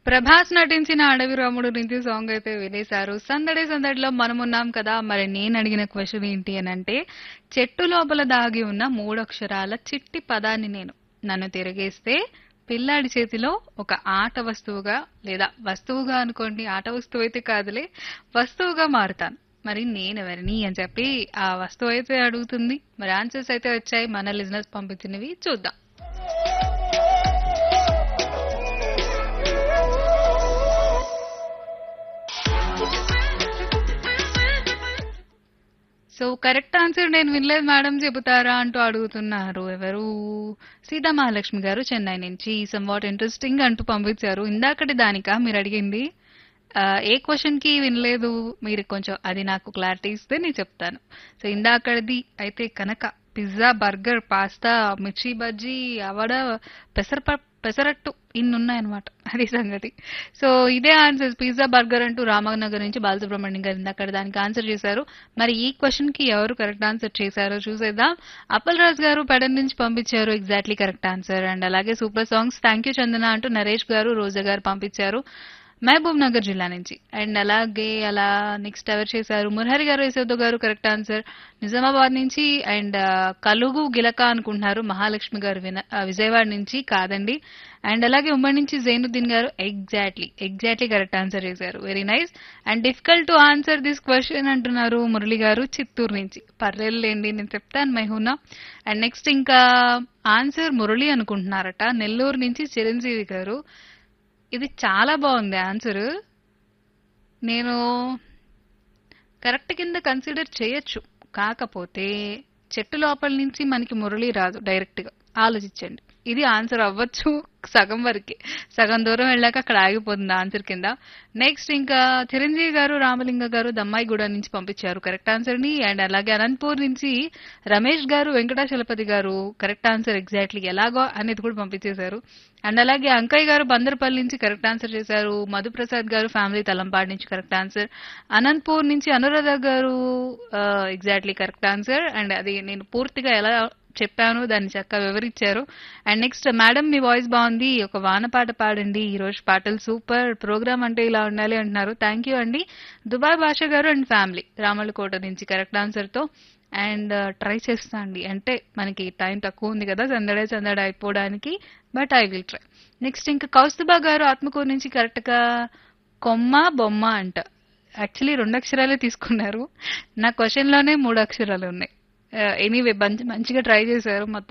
ప్రభాస్ నటించిన అడవి రాముడు నుంచి సాంగ్ అయితే వినేశారు సందడి సందడిలో మనమున్నాం కదా మరి నేను అడిగిన క్వశ్చన్ ఏంటి అని అంటే చెట్టు లోపల దాగి ఉన్న మూడు అక్షరాల చిట్టి పదాన్ని నేను నన్ను తిరిగేస్తే పిల్లాడి చేతిలో ఒక ఆట వస్తువుగా లేదా వస్తువుగా అనుకోండి ఆట వస్తువు అయితే కాదులే వస్తువుగా మారుతాను మరి నేను ఎవరిని అని చెప్పి ఆ వస్తువు అయితే అడుగుతుంది మరి ఆన్సర్స్ అయితే వచ్చాయి మన లిజినెస్ పంపించినవి చూద్దాం సో కరెక్ట్ ఆన్సర్ నేను వినలేదు మేడం చెబుతారా అంటూ అడుగుతున్నారు ఎవరు సీతా మహాలక్ష్మి గారు చెన్నై నుంచి వాట్ ఇంట్రెస్టింగ్ అంటూ పంపించారు ఇందాకటి దానికా మీరు అడిగింది ఆ, ఏ క్వశ్చన్ కి వినలేదు మీరు కొంచెం అది నాకు క్లారిటీ ఇస్తే నేను చెప్తాను సో ఇందాకడిది అయితే కనుక పిజ్జా బర్గర్ పాస్తా మిర్చి బజ్జీ అవడ పెసర పెసరట్టు ఇన్ని ఉన్నాయన్నమాట అది సంగతి సో ఇదే ఆన్సర్ పిజ్జా బర్గర్ అంటూ రామనగర్ నుంచి బాలసుబ్రహ్మణ్యం గారు ఇందాక దానికి ఆన్సర్ చేశారు మరి ఈ క్వశ్చన్ కి ఎవరు కరెక్ట్ ఆన్సర్ చేశారో చూసేద్దాం అప్పల్ రాజ్ గారు పెడన్ నుంచి పంపించారు ఎగ్జాక్ట్లీ కరెక్ట్ ఆన్సర్ అండ్ అలాగే super songs thank you Chandana అంటూ నరేష్ గారు రోజా గారు పంపించారు మహబూబ్ నగర్ జిల్లా నుంచి అండ్ అలాగే అలా నెక్స్ట్ ఎవరు చేశారు మురహరి గారు యశోద గారు కరెక్ట్ ఆన్సర్ నిజామాబాద్ నుంచి అండ్ కలుగు గిలక అనుకుంటున్నారు మహాలక్ష్మి గారు విన ఆ, విజయవాడ నుంచి కాదండి అండ్ అలాగే ఉమ్మడి నుంచి జైనుద్దీన్ గారు ఎగ్జాక్ట్లీ ఎగ్జాక్ట్లీ కరెక్ట్ ఆన్సర్ చేశారు very nice and difficult to answer this question అంటున్నారు మురళి గారు చిత్తూరు నుంచి పర్లేదులేండి నేను చెప్తాను మైహూనా అండ్ నెక్స్ట్ ఇంకా ఆన్సర్ మురళి అనుకుంటున్నారట నెల్లూరు నుంచి చిరంజీవి గారు ఇది చాలా బాగుంది ఆన్సర్ నేను కరెక్ట్ కింద కన్సిడర్ చేయొచ్చు కాకపోతే చెట్టు లోపల నుంచి మనకి మురళి రాదు డైరెక్ట్ గా ఆలోచించండి ఇది ఆన్సర్ అవ్వచ్చు సగం వరకే సగం దూరం వెళ్ళాక అక్కడ ఆగిపోతుంది ఆన్సర్ కింద నెక్స్ట్ ఇంకా చిరంజీవి గారు రామలింగ గారు దమ్మాయిగూడ నుంచి పంపించారు కరెక్ట్ ఆన్సర్ ని అండ్ అలాగే అనంతపూర్ నుంచి రమేష్ గారు వెంకటాచలపతి గారు కరెక్ట్ ఆన్సర్ ఎగ్జాక్ట్లీ ఎలాగో అనేది కూడా పంపించేశారు అండ్ అలాగే అంకయ్య గారు బందర్పల్లి నుంచి కరెక్ట్ ఆన్సర్ చేశారు మధుప్రసాద్ గారు ఫ్యామిలీ తలంపాడు నుంచి కరెక్ట్ ఆన్సర్ అనంతపూర్ నుంచి అనురాధ గారు ఎగ్జాక్ట్లీ కరెక్ట్ ఆన్సర్ అండ్ అది నేను పూర్తిగా ఎలా చెప్పాను దాన్ని చక్కగా వివరించారు అండ్ నెక్స్ట్ మేడం మీ వాయిస్ బాగుంది ఒక వాన పాట పాడండి ఈ రోజు పాటలు సూపర్ ప్రోగ్రామ్ అంటే ఇలా ఉండాలి అంటున్నారు థ్యాంక్ యూ అండి దుబాయ్ భాష గారు అండ్ ఫ్యామిలీ రామలకోట నుంచి కరెక్ట్ ఆన్సర్ తో అండ్ ట్రై చేస్తా అండి అంటే మనకి టైం తక్కువ ఉంది కదా సందడే సందడ అయిపోవడానికి but I will try next ఇంకా కౌస్తుబా గారు ఆత్మకూరు నుంచి కరెక్ట్ గా కొమ్మ బొమ్మ అంట యాక్చువల్లీ రెండు అక్షరాలే తీసుకున్నారు నా క్వశ్చన్ లోనే మూడు అక్షరాలు ఉన్నాయి ఎనీవే మంచిగా ట్రై చేశారు మొత్తం